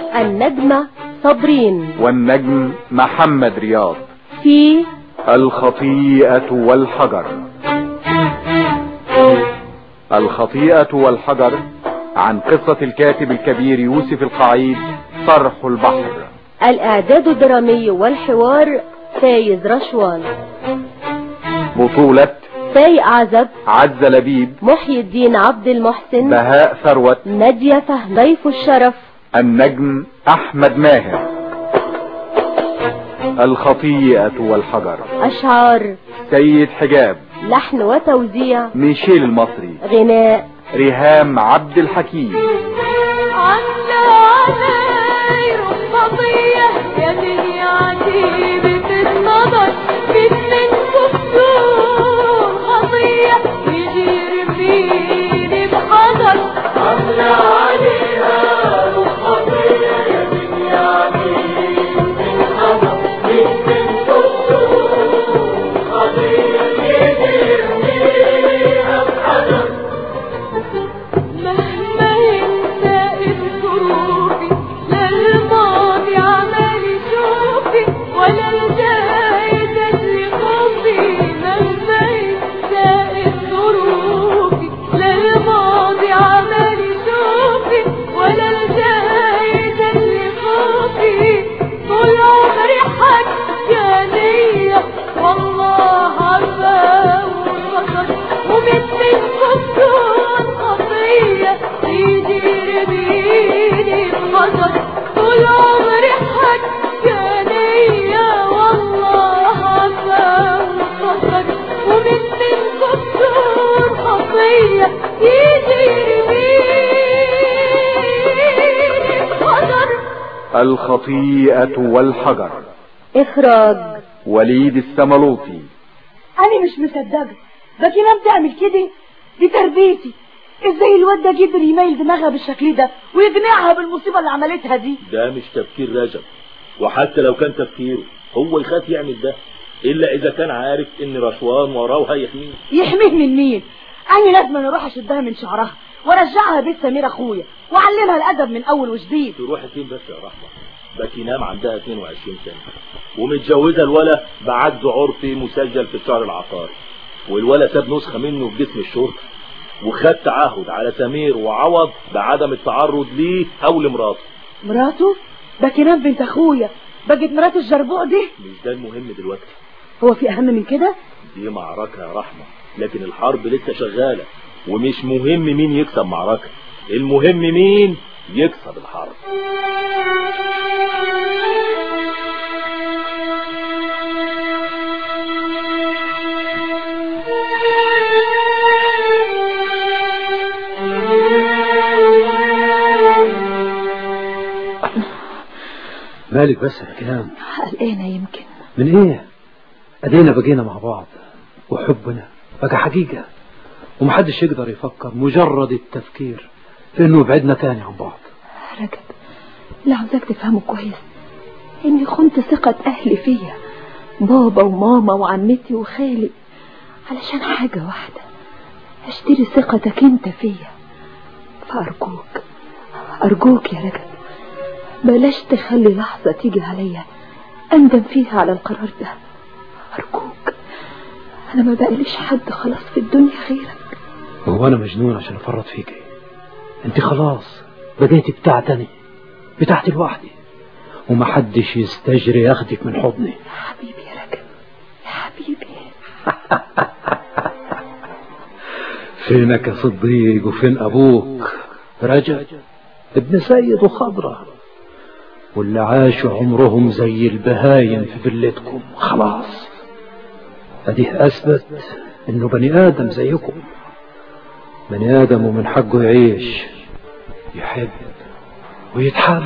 النجمة صابرين والنجم محمد رياض في الخطيئة والحجر الخطيئة والحجر عن قصة الكاتب الكبير يوسف القعيد صرح البحر الإعداد الدرامي والحوار فايز رشوان بطولة فايق عزب عز لبيب محي الدين عبد المحسن بهاء ثروت نادية فهم ضيف الشرف النجم أحمد ماهر الخطيئة والحجر أشعار سيد حجاب لحن وتوزيع ميشيل المصري غناء ريهام عبد الحكيم عنا علي رفضية يا دنيا عجيبة النظر مثل كفتور خطية يجير فيني بحذر عنا عليها رفضية يا دنيا عجيبة النظر مثل كفتور خطية يجير فيها بحذر مهما ينسى ظروفي لا الماضي عمال يشوفي ولا الجاي تجري خوفي مهما ينسى ظروفي لا الماضي عمال يشوفي ولا الجاي تجري خوفي طول عمري حكانية والله عفا وغفر ومثل كفتون خطية يجري بيدي بغدر طول عمري حكانية والله عفا وغفر ومثل كفتون خطية يجري بيدي بغدر الخطيئة والحجر إخراج وليد السملوطي انا مش مصدقه ده كلام تعمل كده دي تربيتي ازاي الواد ده قدر يميل دماغها بالشكل ده ويقنعها بالمصيبه اللي عملتها دي ده مش تفكير رجب وحتى لو كان تفكيره هو يخاف يعمل ده الا اذا كان عارف ان رشوان وراه وهيحميه يحميه من مين انا لازم اروح اشدها من شعرها وارجعها بيت سمير اخويا واعلمها الادب من اول وجديد تروح فين بس يا رحمه باكينام عندها 22 سنه ومتجوزه الولا بعد عرفي مسجل في الشهر العقاري والولا ساب نسخه منه في جسم الشرطه وخد تعهد على سمير وعوض بعدم التعرض ليه او لمراته مراته باكينام بنت اخويا بقت مرات الجربوع دي مش ده المهم دلوقتي هو في اهم من كده دي معركة يا رحمة لكن الحرب لسه شغالة ومش مهم مين يكسب معركة المهم مين يكسب الحرب مالك بس يا كلام قلقانه يمكن من ايه ادينا بقينا مع بعض وحبنا بقى حقيقة ومحدش يقدر يفكر مجرد التفكير في انه يبعدنا تاني عن بعض رجب لا عاوزاك تفهمه كويس اني خنت ثقة اهلي فيا بابا وماما وعمتي وخالي علشان حاجة واحدة اشتري ثقتك انت فيا فارجوك ارجوك يا رجب بلاش تخلي لحظة تيجي عليا اندم فيها على القرار ده ارجوك انا ما بقاليش حد خلاص في الدنيا غيرك هو انا مجنون عشان افرط فيكي انت خلاص بقيتي بتاعتني بتاعتي لوحدي ومحدش يستجري ياخدك من حضني حبيبي يا رجب يا حبيبي فينك يا صديق وفين ابوك رجب ابن سيد وخضرة واللي عاشوا عمرهم زي البهايم في فيلتكم خلاص اديه اثبت انه بني ادم زيكم بني ادم ومن حقه يعيش يحب ويتحب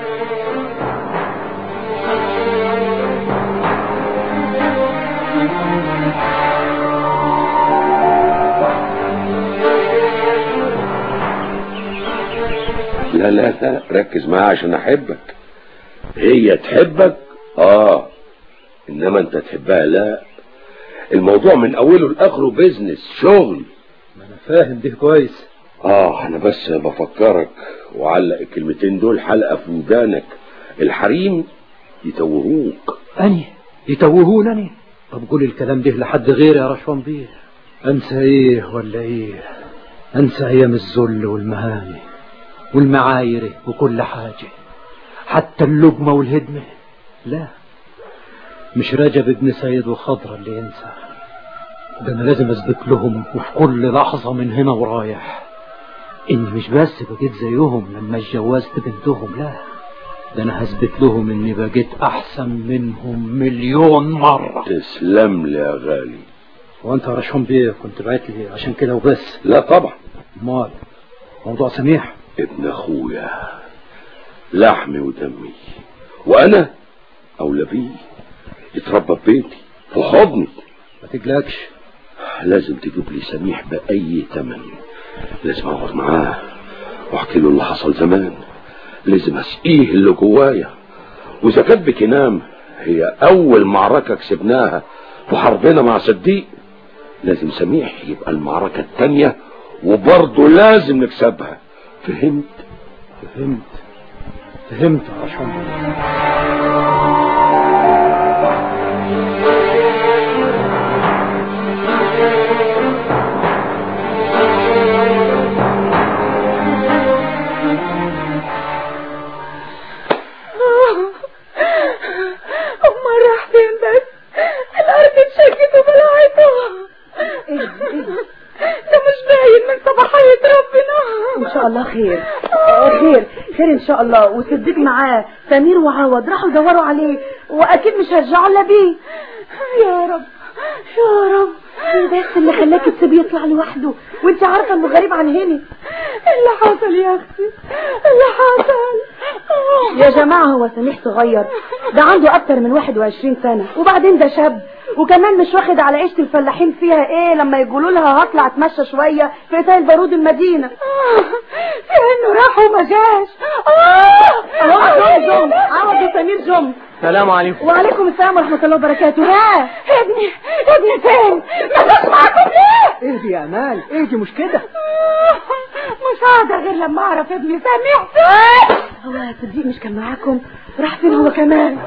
لا لا لا ركز معايا عشان احبك هي تحبك اه انما انت تحبها لا الموضوع من اوله لاخره بيزنس شغل ما انا فاهم ده كويس اه انا بس بفكرك وعلق الكلمتين دول حلقة في ودانك الحريم يتوهوك أني يتوهونني طب قول الكلام ده لحد غيري يا رشوان بيه أنسى إيه ولا إيه أنسى أيام الذل والمهاني والمعايرة وكل حاجة حتى اللقمة والهدمة لا مش رجب ابن سيد وخضرة اللي ينسى ده أنا لازم أثبت لهم وفي كل لحظة من هنا ورايح إني مش بس بقيت زيهم لما اتجوزت بنتهم لا ده أنا هثبت لهم إني بقيت أحسن منهم مليون مرة تسلم لي يا غالي وأنت يا رشوان بيه كنت بعت لي عشان كده وبس لا طبعا أمال موضوع سميح ابن اخويا لحمي ودمي وانا اولى بيه يتربى في بيتي في حضني ما تقلقش لازم تجيب لي سميح باي ثمن لازم اقعد معاه واحكي له اللي حصل زمان لازم اسقيه اللي جوايا واذا كانت بكنام هي اول معركه كسبناها في حربنا مع صديق لازم سميح يبقى المعركه الثانيه وبرضه لازم نكسبها فهمت فهمت فهمت يا رشوان بيه امال راح فين بس الارض اتشقت وبلعته ده مش باين من صباحية ربنا ان شاء الله خير آه، خير خير ان شاء الله وصدق معاه سمير وعوض راحوا يدوروا عليه واكيد مش هيرجعوا الا بيه يا رب يا رب ايه بس اللي خلاك تسيبيه يطلع لوحده وانت عارفه انه غريب عن هنا اللي حصل يا اختي اللي حصل يا جماعة هو سميح صغير ده عنده أكتر من 21 سنة وبعدين ده شاب وكمان مش واخد على عيشة الفلاحين فيها ايه لما يقولوا لها هطلع اتمشى شوية في إتاي البارود المدينة في انه راح وما جاش آه. اهو جم جم عوض وسمير جم السلام عليكم وعليكم السلام ورحمة الله وبركاته ها ابني ابني فين ما جاش معاكم ليه ايه دي يا امال ايه دي مش كده مش قاعدة غير لما اعرف ابني سامح فين هو صديق مش كان معاكم راح فين هو كمان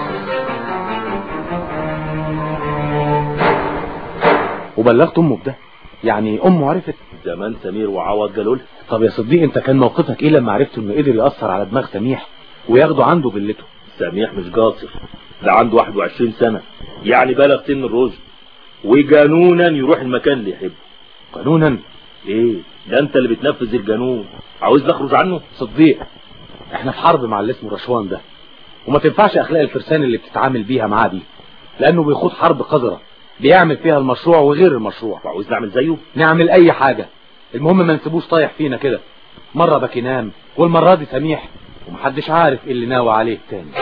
وبلغت امه بده يعني امه عرفت زمان سمير وعوض قالوا لي طب يا صديق انت كان موقفك ايه لما عرفت انه قدر يأثر على دماغ سميح وياخده عنده فيلته سميح مش قاصر ده عنده 21 سنة يعني بلغ سن الرشد وجانونا يروح المكان اللي يحبه قانونا ايه ده انت اللي بتنفذ الجنون عاوز نخرج عنه صديق احنا في حرب مع اللي اسمه رشوان ده وما تنفعش اخلاق الفرسان اللي بتتعامل بيها معاه دي لانه بيخوض حرب قذرة بيعمل فيها المشروع وغير المشروع وعاوز نعمل زيه نعمل اي حاجة المهم ما نسيبوش طايح فينا كده مرة باكينام والمرة دي سميح ومحدش عارف ايه اللي ناوي عليه تاني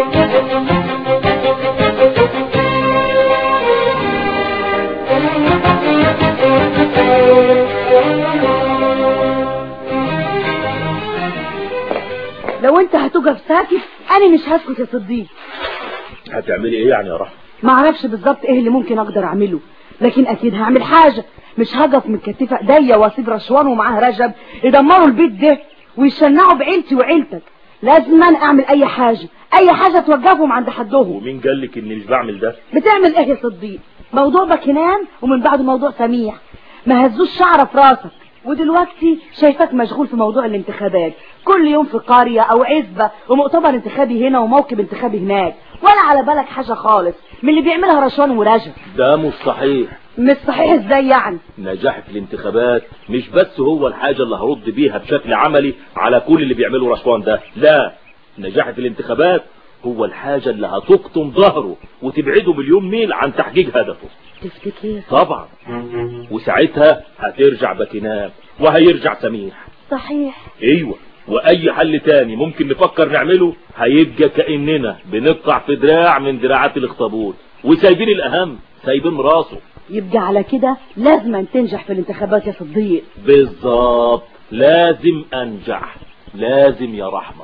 لو انت هتقف ساكت انا مش هسكت يا صديق هتعملي ايه يعني يا رحمة ما اعرفش بالظبط ايه اللي ممكن اقدر اعمله لكن اكيد هعمل حاجة مش هقف من كتف ايديا واسيب رشوان ومعاه رجب يدمروا البيت ده ويشنعوا بعيلتي وعيلتك لازم أنا اعمل اي حاجة اي حاجة توقفهم عند حدهم ومين قال لك اني مش بعمل ده بتعمل ايه يا صديق موضوع بكنان ومن بعد موضوع سميح ما هزوش شعره في راسك ودلوقتي شايفك مشغول في موضوع الانتخابات كل يوم في قرية او عزبة ومؤتمر انتخابي هنا وموكب انتخابي هناك ولا على بالك حاجة خالص من اللي بيعملها رشوان ورجب ده مش صحيح مش صحيح ازاي يعني نجاح في الانتخابات مش بس هو الحاجة اللي هرد بيها بشكل عملي على كل اللي بيعمله رشوان ده لا نجاح في الانتخابات هو الحاجة اللي هتقطم ظهره وتبعده مليون ميل عن تحقيق هدفه تفتكر طبعا وساعتها هترجع باكينام وهيرجع سميح صحيح ايوه واي حل تاني ممكن نفكر نعمله هيبقى كأننا بنقطع في دراع من دراعات الاخطبوط وسايبين الاهم سايبين راسه يبقى على كده لازم تنجح في الانتخابات يا صديق بالظبط لازم انجح لازم يا رحمة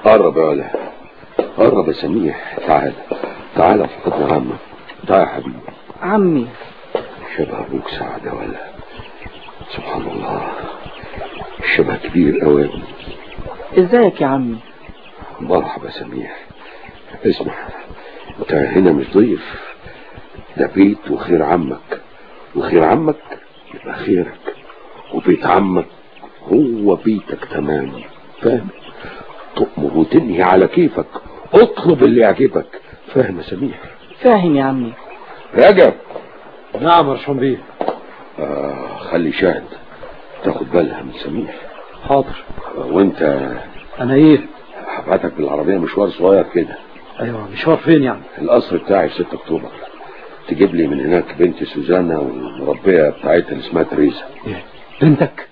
قرب يا ولا قرب يا سميح تعال تعال في حضن عمك تعال يا حبيبي عمي شبه ابوك سعد يا ولا سبحان الله شبه كبير قوي ازيك يا عمي مرحبا يا سميح اسمع انت هنا مش ضيف ده بيت وخير عمك وخير عمك يبقى خيرك وبيت عمك هو بيتك تمام فاهم تؤمر وتنهي على كيفك اطلب اللي يعجبك فاهم يا سميح فاهم يا عمي رجب نعم يا رشوان بيه آه خلي شاهد تاخد بالها من سميح حاضر آه وانت انا ايه هبعتك بالعربية مشوار صغير كده ايوه مشوار فين يعني القصر بتاعي في 6 اكتوبر تجيب لي من هناك بنتي سوزانا والمربية بتاعتها اللي اسمها تريزا إيه؟ بنتك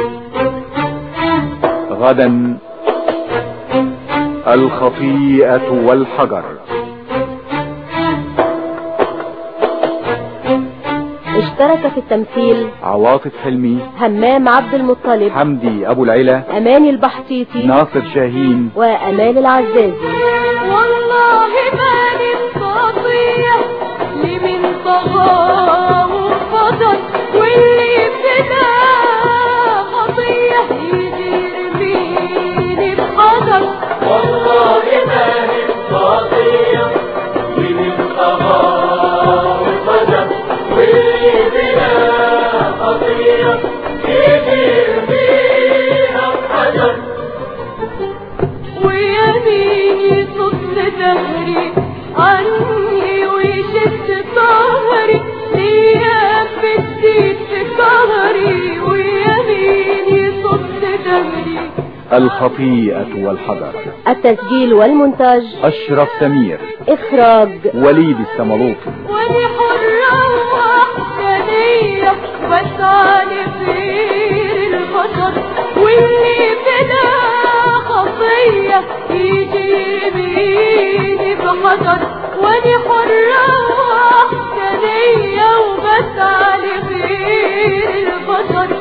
غدا الخطيئة والحجر اشترك في التمثيل عواطف حلمي همام عبد المطلب حمدي أبو العلا أماني البحطيطي ناصر شاهين وأمال العزازي والله ما للقضية لمن طغاه وفضل واللي ابتدى خطية يجي يرميني بحجر والله ما للقضية لمن طغاه وفضل واللي ابتدى خطية يجي يرميها بحجر ويميني صد دهري عني ويشد ظهري ليا بالزيت في ظهري ويميني صد دهري الخطيئة والحجر التسجيل والمونتاج أشرف سمير إخراج وليد السملوطي وانا حرة وحدانية بسعى لخير البشر واللي بلا خطية يجي يرميني بحجر وانا حرة وحدانية وبسعى لخير البشر